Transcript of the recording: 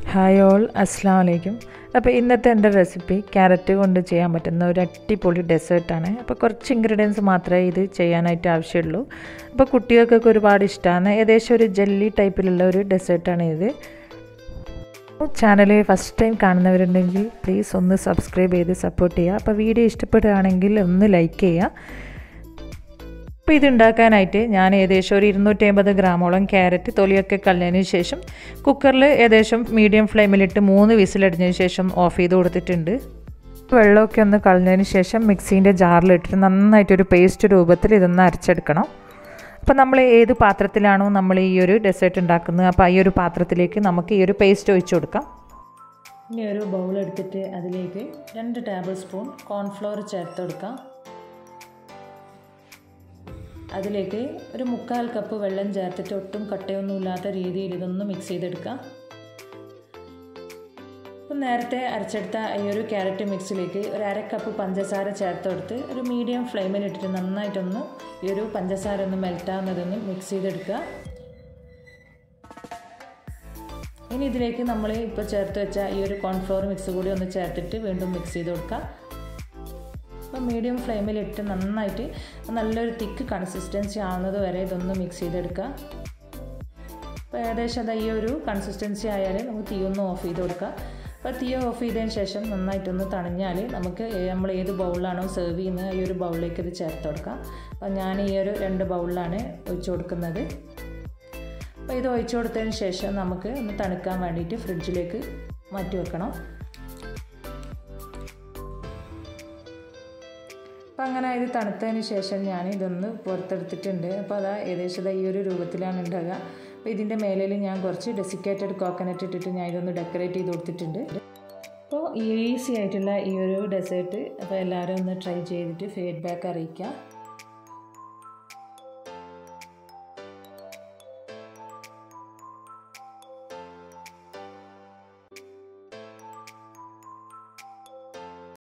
hi all അസ്സാം വലൈക്കും അപ്പോൾ ഇന്നത്തെ എൻ്റെ റെസിപ്പി ക്യാരറ്റ് കൊണ്ട് ചെയ്യാൻ പറ്റുന്ന ഒരു അടിപൊളി ഡെസേർട്ടാണ് അപ്പോൾ കുറച്ച് ഇൻഗ്രീഡിയൻസ് മാത്രമേ ഇത് ചെയ്യാനായിട്ട് ആവശ്യമുള്ളൂ അപ്പോൾ കുട്ടികൾക്കൊക്കെ ഒരുപാട് ഇഷ്ടമാണ് ഏകദേശം ഒരു ജെല്ലി ടൈപ്പിലുള്ള ഒരു ഡെസേർട്ടാണ് ഇത് ചാനൽ ഫസ്റ്റ് ടൈം കാണുന്നവരുണ്ടെങ്കിൽ പ്ലീസ് ഒന്ന് സബ്സ്ക്രൈബ് ചെയ്ത് സപ്പോർട്ട് ചെയ്യുക അപ്പോൾ വീഡിയോ ഇഷ്ടപ്പെടുകയാണെങ്കിൽ ഒന്ന് ലൈക്ക് ചെയ്യുക അപ്പോൾ ഇത് ഉണ്ടാക്കാനായിട്ട് ഞാൻ ഏകദേശം ഒരു ഇരുന്നൂറ്റി അമ്പത് ഗ്രാമോളം ക്യാരറ്റ് തൊലിയൊക്കെ കളഞ്ഞതിന് ശേഷം കുക്കറിൽ ഏകദേശം മീഡിയം ഫ്ലെയിമിലിട്ട് മൂന്ന് വിസിലടിഞ്ഞതിന് ശേഷം ഓഫ് ചെയ്ത് കൊടുത്തിട്ടുണ്ട് വെള്ളമൊക്കെ ഒന്ന് കളഞ്ഞതിന് ശേഷം മിക്സീൻ്റെ ജാറിലിട്ടിട്ട് നന്നായിട്ടൊരു പേസ്റ്റ് രൂപത്തിൽ ഇതൊന്ന് അരച്ചെടുക്കണം അപ്പോൾ നമ്മൾ ഏത് പാത്രത്തിലാണോ നമ്മൾ ഈ ഒരു ഡെസേർട്ട് ഉണ്ടാക്കുന്നത് അപ്പോൾ ഈ ഒരു പാത്രത്തിലേക്ക് നമുക്ക് ഈ ഒരു പേസ്റ്റ് ഒഴിച്ചു കൊടുക്കാം ഇനി ഒരു ബൗൾ എടുത്തിട്ട് അതിലേക്ക് രണ്ട് ടേബിൾ സ്പൂൺ കോൺഫ്ലവർ ചേർത്ത് കൊടുക്കാം അതിലേക്ക് ഒരു മുക്കാൽ കപ്പ് വെള്ളം ചേർത്തിട്ട് ഒട്ടും കട്ടയൊന്നുമില്ലാത്ത രീതിയിൽ ഇതൊന്ന് മിക്സ് ചെയ്തെടുക്കാം അപ്പം നേരത്തെ അരച്ചെടുത്ത ഈ ഒരു ക്യാരറ്റ് മിക്സിലേക്ക് ഒരു അര കപ്പ് പഞ്ചസാര ചേർത്ത് കൊടുത്ത് ഒരു മീഡിയം ഫ്ലെയിമിൽ ഇട്ടിട്ട് നന്നായിട്ടൊന്ന് ഈ ഒരു പഞ്ചസാര ഒന്ന് മെൽറ്റാവുന്നതൊന്ന് മിക്സ് ചെയ്തെടുക്കുക ഇനി ഇതിലേക്ക് നമ്മൾ ഇപ്പോൾ ചേർത്ത് വെച്ച ഈ ഒരു കോൺഫ്ലോർ മിക്സ് കൂടി ഒന്ന് ചേർത്തിട്ട് വീണ്ടും മിക്സ് ചെയ്ത് കൊടുക്കുക അപ്പോൾ മീഡിയം ഫ്ലെയിമിലിട്ട് നന്നായിട്ട് നല്ലൊരു തിക്ക് കൺസിസ്റ്റൻസി ആവുന്നത് വരെ ഇതൊന്ന് മിക്സ് ചെയ്തെടുക്കുക അപ്പോൾ ഏകദേശം അത് ഈ ഒരു കൺസിസ്റ്റൻസി ആയാൽ നമുക്ക് തീ ഒന്ന് ഓഫ് ചെയ്ത് കൊടുക്കുക അപ്പോൾ തീ ഓഫ് ചെയ്തതിന് ശേഷം നന്നായിട്ടൊന്ന് തണിഞ്ഞാൽ നമുക്ക് നമ്മൾ ഏത് ബൗളിലാണോ സെർവ് ചെയ്യുന്നത് ഈ ഒരു ബൗളിലേക്ക് ഇത് ചേർത്ത് കൊടുക്കാം അപ്പോൾ ഞാൻ ഈ ഒരു രണ്ട് ബൗളിലാണ് ഒഴിച്ചു കൊടുക്കുന്നത് അപ്പോൾ ഇത് ഒഴിച്ചു കൊടുത്തതിന് ശേഷം നമുക്ക് ഒന്ന് തണുക്കാൻ വേണ്ടിയിട്ട് ഫ്രിഡ്ജിലേക്ക് മാറ്റി വെക്കണം അപ്പോൾ അങ്ങനെ ഇത് തണുത്തതിന് ശേഷം ഞാൻ ഇതൊന്ന് പുറത്തെടുത്തിട്ടുണ്ട് അപ്പോൾ അതാ ഏകദേശം ഈ ഒരു രൂപത്തിലാണ് ഉണ്ടാകുക അപ്പോൾ ഇതിൻ്റെ മേലിൽ ഞാൻ കുറച്ച് ഡെസിക്കേറ്റഡ് കോക്കനട്ട് ഇട്ടിട്ട് ഞാൻ ഇതൊന്ന് ഡെക്കറേറ്റ് ചെയ്ത് കൊടുത്തിട്ടുണ്ട് അപ്പോൾ ഈസി ആയിട്ടുള്ള ഈ ഒരു ഡെസേർട്ട് അപ്പോൾ എല്ലാവരും ഒന്ന് ട്രൈ ചെയ്തിട്ട് ഫീഡ്ബാക്ക് അറിയിക്കുക